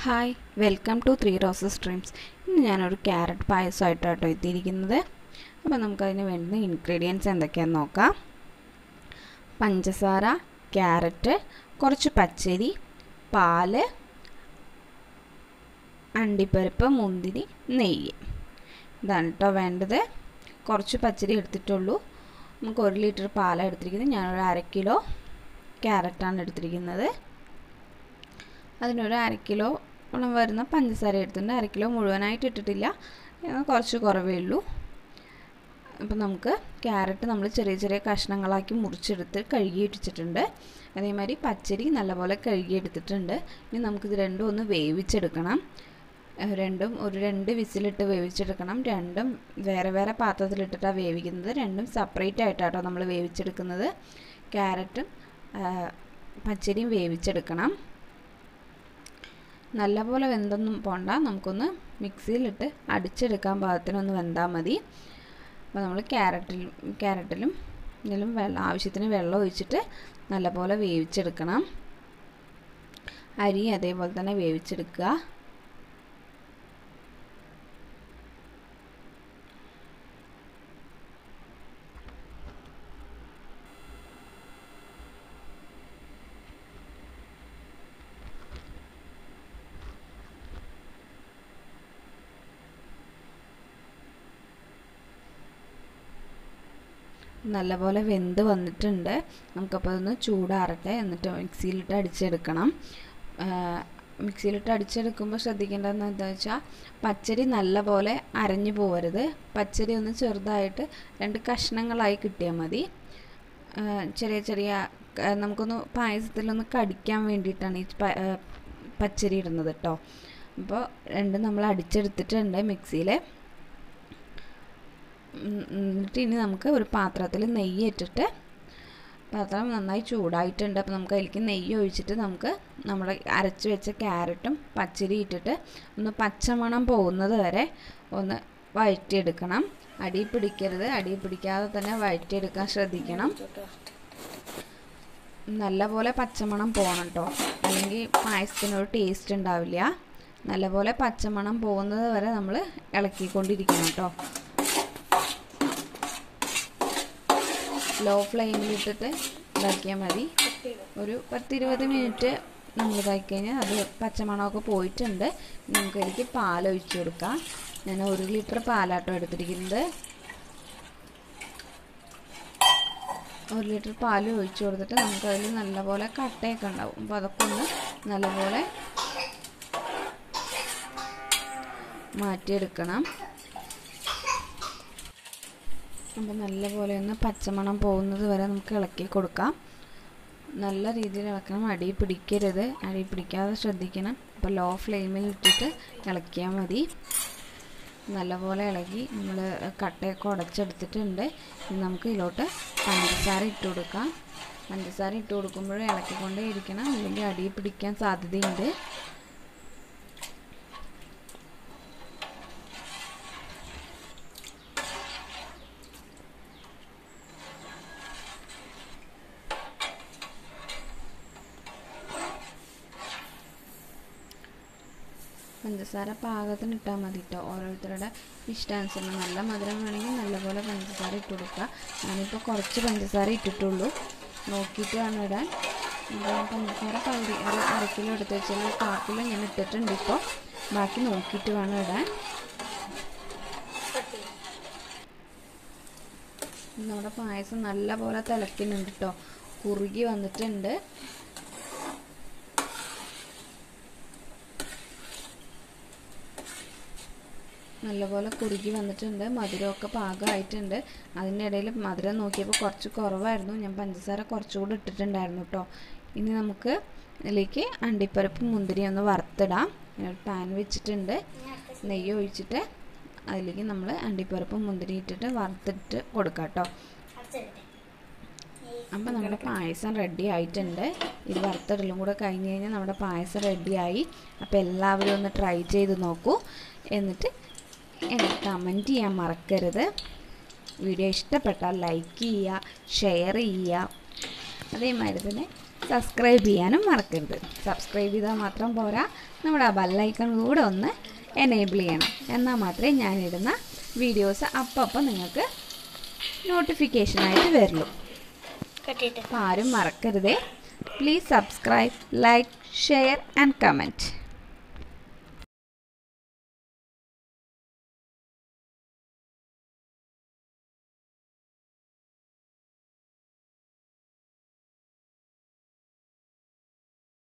hi welcome to three roses dreams ഇന്ന് ഞാനൊരു carrot പായസമായിട്ടാട്ടോ എത്തിയിരിക്കുന്നത് അപ്പോൾ നമുക്കതിന് വേണ്ടുന്ന ഇൻഗ്രീഡിയൻസ് എന്തൊക്കെയാണെന്ന് നോക്കാം പഞ്ചസാര ക്യാരറ്റ് കുറച്ച് പച്ചരി പാല് അണ്ടിപ്പരിപ്പ് മുന്തിരി നെയ്യ് ഇതാണ് കേട്ടോ വേണ്ടത് കുറച്ച് പച്ചരി എടുത്തിട്ടുള്ളൂ നമുക്ക് ഒരു ലിറ്റർ പാലാണ് എടുത്തിരിക്കുന്നത് ഞാനൊരു അര കിലോ ക്യാരറ്റാണ് എടുത്തിരിക്കുന്നത് അതിനൊരു അര കിലോ ഓളം വരുന്ന പഞ്ചസാര എടുത്തിട്ടുണ്ട് അര കിലോ മുഴുവനായിട്ട് ഇട്ടിട്ടില്ല കുറച്ച് കുറവേ ഉള്ളൂ അപ്പം നമുക്ക് ക്യാരറ്റ് നമ്മൾ ചെറിയ ചെറിയ കഷ്ണങ്ങളാക്കി മുറിച്ചെടുത്ത് കഴുകി ഇട്ടിട്ടുണ്ട് അതേമാതിരി പച്ചരി നല്ലപോലെ കഴുകി എടുത്തിട്ടുണ്ട് ഇനി നമുക്കിത് രണ്ടും ഒന്ന് വേവിച്ചെടുക്കണം രണ്ടും ഒരു രണ്ട് വിസിലിട്ട് വേവിച്ചെടുക്കണം രണ്ടും വേറെ വേറെ പാത്രത്തിലിട്ടിട്ടാണ് വേവിക്കുന്നത് രണ്ടും സെപ്പറേറ്റ് ആയിട്ടാട്ടോ നമ്മൾ വേവിച്ചെടുക്കുന്നത് ക്യാരറ്റും പച്ചരിയും വേവിച്ചെടുക്കണം നല്ലപോലെ വെന്തൊന്നും പോണ്ട നമുക്കൊന്ന് മിക്സിയിലിട്ട് അടിച്ചെടുക്കാൻ പാകത്തിനൊന്ന് വെന്താൽ മതി അപ്പോൾ നമ്മൾ ക്യാരറ്റിലും ക്യാരറ്റിലും ഇതിലും വെള്ളം ആവശ്യത്തിന് വെള്ളം ഒഴിച്ചിട്ട് നല്ലപോലെ വേവിച്ചെടുക്കണം അരി അതേപോലെ തന്നെ വേവിച്ചെടുക്കുക നല്ലപോലെ വെന്ത് വന്നിട്ടുണ്ട് നമുക്കപ്പോൾ അതൊന്ന് ചൂടാറട്ടെ എന്നിട്ട് മിക്സിയിലിട്ട് അടിച്ചെടുക്കണം മിക്സിയിലിട്ട് അടിച്ചെടുക്കുമ്പോൾ ശ്രദ്ധിക്കേണ്ടതെന്ന് എന്താ വെച്ചാൽ പച്ചരി നല്ലപോലെ അരഞ്ഞു പോകരുത് പച്ചരി ഒന്ന് ചെറുതായിട്ട് രണ്ട് കഷ്ണങ്ങളായി കിട്ടിയാൽ മതി ചെറിയ ചെറിയ നമുക്കൊന്ന് പായസത്തിലൊന്ന് കടിക്കാൻ വേണ്ടിയിട്ടാണ് ഈ പച്ചരി ഇടുന്നത് കേട്ടോ അപ്പോൾ രണ്ടും നമ്മൾ അടിച്ചെടുത്തിട്ടുണ്ട് മിക്സിയിൽ എന്നിട്ട് ഇനി നമുക്ക് ഒരു പാത്രത്തിൽ നെയ്യ് ഇട്ടിട്ട് പാത്രം നന്നായി ചൂടായിട്ടുണ്ട് അപ്പോൾ നമുക്ക് അതിലേക്ക് നെയ്യ് ഒഴിച്ചിട്ട് നമുക്ക് നമ്മുടെ അരച്ച് വെച്ച ക്യാരറ്റും പച്ചരി ഇട്ടിട്ട് ഒന്ന് പച്ചമണം പോകുന്നത് വരെ ഒന്ന് വഴറ്റിയെടുക്കണം അടി പിടിക്കരുത് അടി പിടിക്കാതെ തന്നെ വഴറ്റിയെടുക്കാൻ ശ്രദ്ധിക്കണം നല്ലപോലെ പച്ചമണം പോകണം കേട്ടോ അല്ലെങ്കിൽ പായസത്തിനൊരു ടേസ്റ്റ് ഉണ്ടാവില്ല നല്ലപോലെ പച്ചമണം പോകുന്നത് വരെ നമ്മൾ ഇളക്കിക്കൊണ്ടിരിക്കണം കേട്ടോ ലോ ഫ്ലെയിമിലിട്ടിട്ട് ഇതാക്കിയാൽ മതി ഒരു പത്തിരുപത് മിനിറ്റ് നമ്മൾ ഇതാക്കി കഴിഞ്ഞാൽ അത് പച്ചമണമൊക്കെ പോയിട്ടുണ്ട് നമുക്ക് അതിലേക്ക് പാൽ ഒഴിച്ചു കൊടുക്കാം ഞാൻ ഒരു ലിറ്റർ പാലാട്ടോ എടുത്തിരിക്കുന്നത് ഒരു ലിറ്റർ പാൽ ഒഴിച്ചു കൊടുത്തിട്ട് നമുക്കതിൽ നല്ലപോലെ കട്ടയൊക്കെ ഉണ്ടാവും അപ്പോൾ അതൊക്കെ ഒന്ന് നല്ലപോലെ മാറ്റിയെടുക്കണം അപ്പോൾ നല്ലപോലെ ഒന്ന് പച്ചമണം പോകുന്നത് വരെ നമുക്ക് ഇളക്കി കൊടുക്കാം നല്ല രീതിയിൽ ഇളക്കണം അടി പിടിക്കരുത് അടി പിടിക്കാതെ ശ്രദ്ധിക്കണം അപ്പോൾ ലോ ഫ്ലെയിമിൽ ഇട്ടിട്ട് ഇളക്കിയാൽ മതി നല്ലപോലെ ഇളകി നമ്മൾ കട്ടയൊക്കെ ഉടച്ചെടുത്തിട്ടുണ്ട് ഇനി നമുക്ക് ഇതിലോട്ട് പഞ്ചസാര ഇട്ട് കൊടുക്കാം പഞ്ചസാര ഇട്ട് കൊടുക്കുമ്പോൾ ഇളക്കിക്കൊണ്ടേ ഇരിക്കണം അല്ലെങ്കിൽ അടി പിടിക്കാൻ സാധ്യതയുണ്ട് പഞ്ചസാര പാകത്തിന് ഇട്ടാൽ മതി കേട്ടോ ഓരോരുത്തരുടെ ഇഷ്ടാനുസരണം നല്ല മധുരം വേണമെങ്കിൽ നല്ലപോലെ പഞ്ചസാര ഇട്ട് കൊടുക്കുക ഞാനിപ്പോൾ കുറച്ച് പഞ്ചസാര ഇട്ടിട്ടുള്ളൂ നോക്കിയിട്ട് വേണം ഇടാൻ പഞ്ചസാര പകുതി ഒരു അര കിലോ എടുത്ത് വെച്ചാൽ കാ കിലോ ഞാൻ ഇട്ടിട്ടുണ്ട് ഇപ്പോൾ ബാക്കി നോക്കിയിട്ട് വേണം ഇടാൻ നമ്മുടെ പായസം നല്ലപോലെ തിളയ്ക്കുന്നുണ്ട് കേട്ടോ കുറുകി വന്നിട്ടുണ്ട് നല്ലപോലെ കുറുകി വന്നിട്ടുണ്ട് മധുരമൊക്കെ പാകമായിട്ടുണ്ട് അതിൻ്റെ ഇടയിൽ മധുരം നോക്കിയപ്പോൾ കുറച്ച് കുറവായിരുന്നു ഞാൻ പഞ്ചസാര കുറച്ചുകൂടി ഇട്ടിട്ടുണ്ടായിരുന്നു കേട്ടോ ഇനി നമുക്ക് ഇതിലേക്ക് അണ്ടിപ്പരിപ്പ് മുന്തിരി ഒന്ന് വറുത്തിടാം പാൻ വെച്ചിട്ടുണ്ട് നെയ്യ് ഒഴിച്ചിട്ട് അതിലേക്ക് നമ്മൾ അണ്ടിപ്പരിപ്പ് മുന്തിരി ഇട്ടിട്ട് വറുത്തിട്ട് കൊടുക്കാം കേട്ടോ അപ്പം നമ്മുടെ പായസം റെഡി ആയിട്ടുണ്ട് ഇത് വറുത്തിടലും കൂടെ കഴിഞ്ഞ് കഴിഞ്ഞാൽ നമ്മുടെ പായസം റെഡിയായി അപ്പോൾ എല്ലാവരും ഒന്ന് ട്രൈ ചെയ്ത് നോക്കൂ എന്നിട്ട് എനിക്ക് കമൻറ്റ് ചെയ്യാൻ മറക്കരുത് വീഡിയോ ഇഷ്ടപ്പെട്ടാൽ ലൈക്ക് ചെയ്യുക ഷെയർ ചെയ്യുക അതേമാതിരി തന്നെ സബ്സ്ക്രൈബ് ചെയ്യാനും മറക്കരുത് സബ്സ്ക്രൈബ് ചെയ്താൽ മാത്രം പോരാ നമ്മുടെ ആ ബെല്ലൈക്കൺ കൂടെ ഒന്ന് എനേബിൾ ചെയ്യണം എന്നാൽ മാത്രമേ ഞാനിടുന്ന വീഡിയോസ് അപ്പം നിങ്ങൾക്ക് നോട്ടിഫിക്കേഷനായിട്ട് വരുള്ളൂ കട്ടിട്ട് അപ്പോൾ ആരും മറക്കരുതേ please subscribe like share and comment